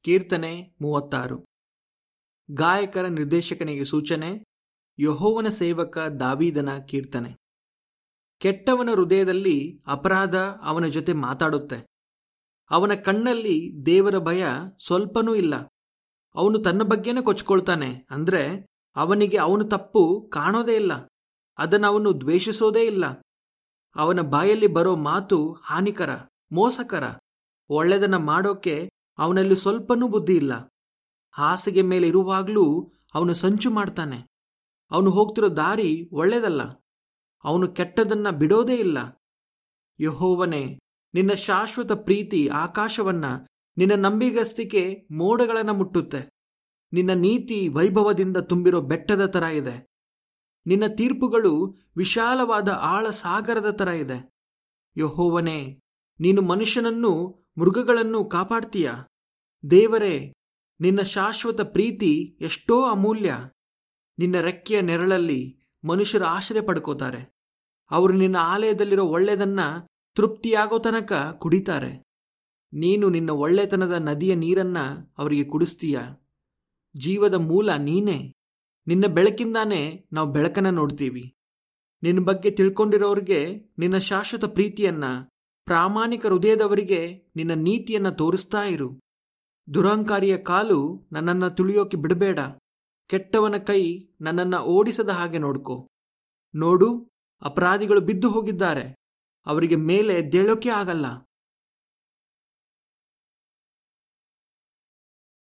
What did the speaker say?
ಕೀರ್ತನೆ ಮೂವತ್ತಾರು ಗಾಯಕರ ನಿರ್ದೇಶಕನಿಗೆ ಸೂಚನೆ ಯಹೋವನ ಸೇವಕ ದಾವೀದನ ಕೀರ್ತನೆ ಕೆಟ್ಟವನ ಹೃದಯದಲ್ಲಿ ಅಪರಾಧ ಅವನ ಜೊತೆ ಮಾತಾಡುತ್ತೆ ಅವನ ಕಣ್ಣಲ್ಲಿ ದೇವರ ಭಯ ಸ್ವಲ್ಪನೂ ಇಲ್ಲ ಅವನು ತನ್ನ ಬಗ್ಗೆನೇ ಕೊಚ್ಕೊಳ್ತಾನೆ ಅಂದ್ರೆ ಅವನಿಗೆ ಅವನು ತಪ್ಪು ಕಾಣೋದೇ ಇಲ್ಲ ಅದನ್ನು ಅವನು ದ್ವೇಷಿಸೋದೇ ಇಲ್ಲ ಅವನ ಬಾಯಲ್ಲಿ ಬರೋ ಮಾತು ಹಾನಿಕರ ಮೋಸಕರ ಒಳ್ಳೆದನ್ನ ಮಾಡೋಕೆ ಅವನಲ್ಲಿ ಸ್ವಲ್ಪನೂ ಬುದ್ಧಿ ಇಲ್ಲ ಹಾಸಿಗೆ ಮೇಲೆ ಇರುವಾಗ್ಲೂ ಅವನು ಸಂಚು ಮಾಡ್ತಾನೆ ಅವನು ಹೋಗ್ತಿರೋ ದಾರಿ ಒಳ್ಳೆಯದಲ್ಲ ಅವನು ಕೆಟ್ಟದನ್ನ ಬಿಡೋದೇ ಇಲ್ಲ ಯಹೋವನೇ ನಿನ್ನ ಶಾಶ್ವತ ಪ್ರೀತಿ ಆಕಾಶವನ್ನ ನಿನ್ನ ನಂಬಿಗಸ್ತಿಕೆ ಮೋಡಗಳನ್ನ ಮುಟ್ಟುತ್ತೆ ನಿನ್ನ ನೀತಿ ವೈಭವದಿಂದ ತುಂಬಿರೋ ಬೆಟ್ಟದ ತರ ಇದೆ ನಿನ್ನ ತೀರ್ಪುಗಳು ವಿಶಾಲವಾದ ಆಳ ಸಾಗರದ ತರ ಇದೆ ಯಹೋವನೇ ನೀನು ಮನುಷ್ಯನನ್ನು ಮೃಗಗಳನ್ನು ಕಾಪಾಡ್ತೀಯ ದೇವರೇ ನಿನ್ನ ಶಾಶ್ವತ ಪ್ರೀತಿ ಎಷ್ಟೋ ಅಮೂಲ್ಯ ನಿನ್ನ ರೆಕ್ಕೆಯ ನೆರಳಲ್ಲಿ ಮನುಷ್ಯರು ಆಶ್ರಯ ಪಡ್ಕೋತಾರೆ ಅವರು ನಿನ್ನ ಆಲಯದಲ್ಲಿರೋ ಒಳ್ಳೆಯದನ್ನ ತೃಪ್ತಿಯಾಗೋ ತನಕ ಕುಡಿತಾರೆ ನೀನು ನಿನ್ನ ಒಳ್ಳೆತನದ ನದಿಯ ನೀರನ್ನ ಅವರಿಗೆ ಕುಡಿಸ್ತೀಯ ಜೀವದ ಮೂಲ ನೀನೇ ನಿನ್ನ ಬೆಳಕಿಂದಾನೇ ನಾವು ಬೆಳಕನ್ನ ನೋಡ್ತೀವಿ ನಿನ್ನ ಬಗ್ಗೆ ತಿಳ್ಕೊಂಡಿರೋರಿಗೆ ನಿನ್ನ ಶಾಶ್ವತ ಪ್ರೀತಿಯನ್ನ ಪ್ರಾಮಾಣಿಕ ಹೃದಯದವರಿಗೆ ನಿನ್ನ ನೀತಿಯನ್ನ ತೋರಿಸ್ತಾ ಇರು ದುರಹಂಕಾರಿಯ ಕಾಲು ನನ್ನನ್ನು ತುಳಿಯೋಕೆ ಬಿಡಬೇಡ ಕೆಟ್ಟವನ ಕೈ ನನ್ನನ್ನು ಓಡಿಸದ ಹಾಗೆ ನೋಡ್ಕೋ ನೋಡು ಅಪರಾಧಿಗಳು ಬಿದ್ದು ಹೋಗಿದ್ದಾರೆ ಅವರಿಗೆ ಮೇಲೆ ಎದ್ದೇಳೋಕೆ ಆಗಲ್ಲ